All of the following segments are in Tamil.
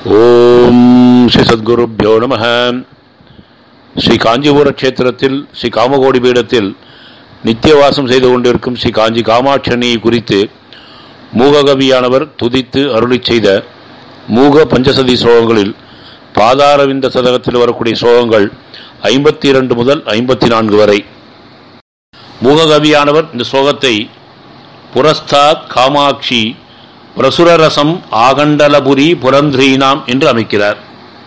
ஓம் ஸ்ரீ சத்குருப்யோ நம ஸ்ரீ காஞ்சிபுர கஷேத்திரத்தில் ஸ்ரீ காமகோடி பீடத்தில் நித்தியவாசம் செய்து கொண்டிருக்கும் ஸ்ரீ காஞ்சி காமாட்சணியை குறித்து மூககவியானவர் துதித்து அருளிச் செய்த மூக பஞ்சசதி ஸ்லோகங்களில் பாதாரவிந்த சதகத்தில் வரக்கூடிய ஸ்லோகங்கள் ஐம்பத்தி இரண்டு முதல் ஐம்பத்தி நான்கு வரை மூககவியானவர் இந்த ஸ்லோகத்தை புரஸ்தாத் காமாட்சி பிரசுரரசம் ஆகண்டலபுரி புரந்திரீனாம் என்று அமைக்கிறார்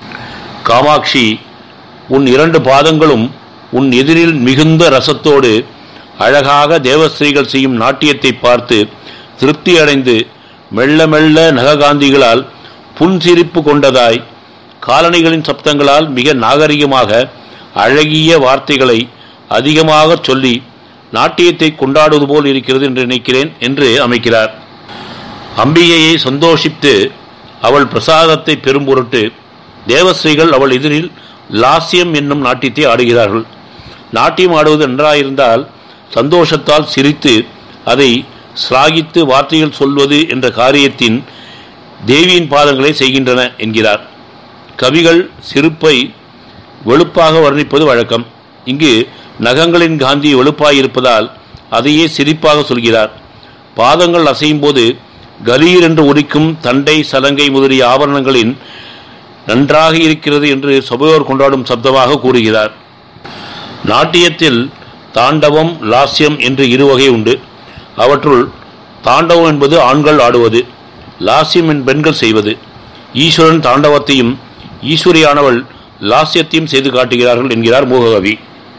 காமாட்சி உன் இரண்டு பாதங்களும் உன் எதிரில் மிகுந்த ரசத்தோடு அழகாக தேவஸ்ரீகள் செய்யும் நாட்டியத்தை பார்த்து திருப்தி அடைந்து மெல்ல மெல்ல நககாந்திகளால் புன்சிரிப்பு கொண்டதாய் காலணிகளின் சப்தங்களால் மிக நாகரிகமாக அழகிய வார்த்தைகளை அதிகமாக சொல்லி நாட்டியத்தை கொண்டாடுவது போல் இருக்கிறது என்று நினைக்கிறேன் என்று அமைக்கிறார் அம்பிகையை சந்தோஷித்து அவள் பிரசாதத்தை பெரும் பொருட்டு தேவஸ்ரீகள் அவள் எதிரில் லாஸ்யம் என்னும் நாட்டியத்தை ஆடுகிறார்கள் நாட்டியம் ஆடுவது நன்றாயிருந்தால் சந்தோஷத்தால் சிரித்து அதை சிராகித்து வார்த்தைகள் சொல்வது என்ற காரியத்தின் தேவியின் பாதங்களை செய்கின்றன என்கிறார் கவிகள் சிரிப்பை வெளுப்பாக வர்ணிப்பது வழக்கம் இங்கு நகங்களின் காந்தி வெளுப்பாயிருப்பதால் அதையே சிரிப்பாக சொல்கிறார் பாதங்கள் அசையும் போது கலீர் என்று ஒலிக்கும் தண்டை சலங்கை முதலிய ஆபரணங்களின் நன்றாக இருக்கிறது என்று சபையோர் கொண்டாடும் சப்தமாக கூறுகிறார் நாட்டியத்தில் தாண்டவம் லாஸ்யம் என்று இரு வகை உண்டு அவற்றுள் தாண்டவம் என்பது ஆண்கள் ஆடுவது லாஸ்யம் என் பெண்கள் செய்வது ஈஸ்வரன் தாண்டவத்தையும் ஈஸ்வரியானவள் லாஸ்யத்தையும் செய்து காட்டுகிறார்கள் என்கிறார் மூககவி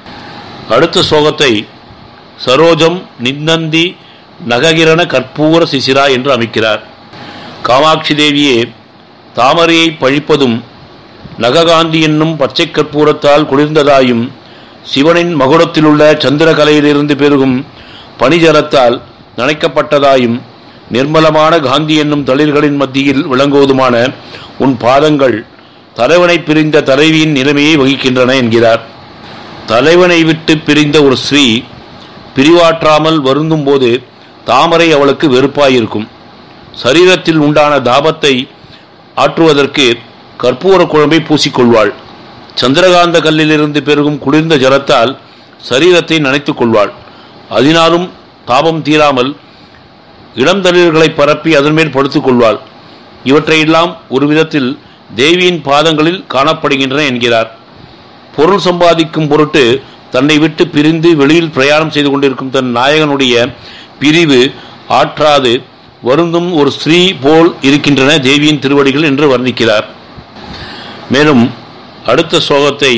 அடுத்த ஸ்லோகத்தை சரோஜம் நிந்தந்தி நககிரண கற்பூர சிசிரா என்று அமைக்கிறார் காமாட்சி தேவியே தாமரையை பழிப்பதும் நககாந்தி என்னும் பச்சை கற்பூரத்தால் குளிர்ந்ததாயும் சிவனின் மகுடத்திலுள்ள சந்திரகலையிலிருந்து பெருகும் பனிஜலத்தால் நனைக்கப்பட்டதாயும் நிர்மலமான காந்தி என்னும் தளிர்களின் மத்தியில் விளங்குவதுமான உன் பாதங்கள் தலைவனை பிரிந்த தலைவியின் நிலைமையை வகிக்கின்றன என்கிறார் தலைவனை விட்டு பிரிந்த ஒரு ஸ்ரீ பிரிவாற்றாமல் வருந்தும் போது தாமரை அவளுக்கு வெறுப்பாயிருக்கும் சரீரத்தில் உண்டான தாபத்தை ஆற்றுவதற்கு கற்பூர குழம்பை பூசிக்கொள்வாள் சந்திரகாந்த கல்லிலிருந்து பெருகும் குளிர்ந்த ஜலத்தால் சரீரத்தை நனைத்துக் கொள்வாள் அதனாலும் தாபம் தீராமல் இளந்தளிர்களை பரப்பி அதன் மேல் படுத்துக் கொள்வாள் இவற்றையெல்லாம் ஒரு விதத்தில் தேவியின் பாதங்களில் காணப்படுகின்றன என்கிறார் பொருள் சம்பாதிக்கும் பொருட்டு தன்னை விட்டு பிரிந்து வெளியில் பிரயாணம் செய்து கொண்டிருக்கும் தன் நாயகனுடைய பிரிவு ஆற்றாது வருந்தும் ஒரு ஸ்ரீ போல் இருக்கின்றன தேவியின் திருவடிகள் என்று வர்ணிக்கிறார் மேலும் அடுத்த ஸ்லோகத்தை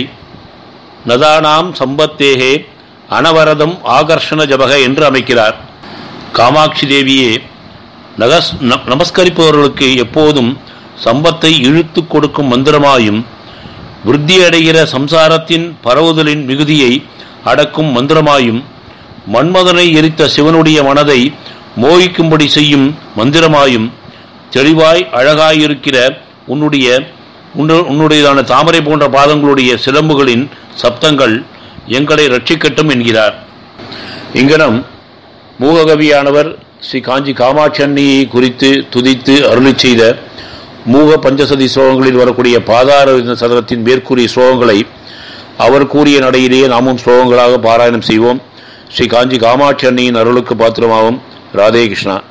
நதானாம் சம்பத்தேகே அனவரதம் ஆகர்ஷண ஜபக என்று அமைக்கிறார் காமாட்சி தேவியே நகஸ் நமஸ்கரிப்பவர்களுக்கு எப்போதும் சம்பத்தை இழுத்து கொடுக்கும் மந்திரமாயும் விருத்தியடைகிற சம்சாரத்தின் பரவுதலின் மிகுதியை அடக்கும் மந்திரமாயும் மன்மதனை எரித்த சிவனுடைய மனதை மோகிக்கும்படி செய்யும் மந்திரமாயும் தெளிவாய் அழகாயிருக்கிற உன்னுடைய உன்னுடையதான தாமரை போன்ற பாதங்களுடைய சிலம்புகளின் சப்தங்கள் எங்களை ரட்சிக்கட்டும் என்கிறார் இங்கனம் மூககவியானவர் ஸ்ரீ காஞ்சி காமாட்சி அன்னியை குறித்து துதித்து அருளி செய்த மூக பஞ்சசதி ஸ்லோகங்களில் வரக்கூடிய பாதார சதகத்தின் மேற்கூறிய ஸ்லோகங்களை அவர் கூறிய நடையிலேயே நாமும் ஸ்லோகங்களாக பாராயணம் செய்வோம் ஸ்ரீ காஞ்சி காமாட்சி அன்னியின் அருளுக்கு பாத்திரமாகும் ராதே கிருஷ்ணா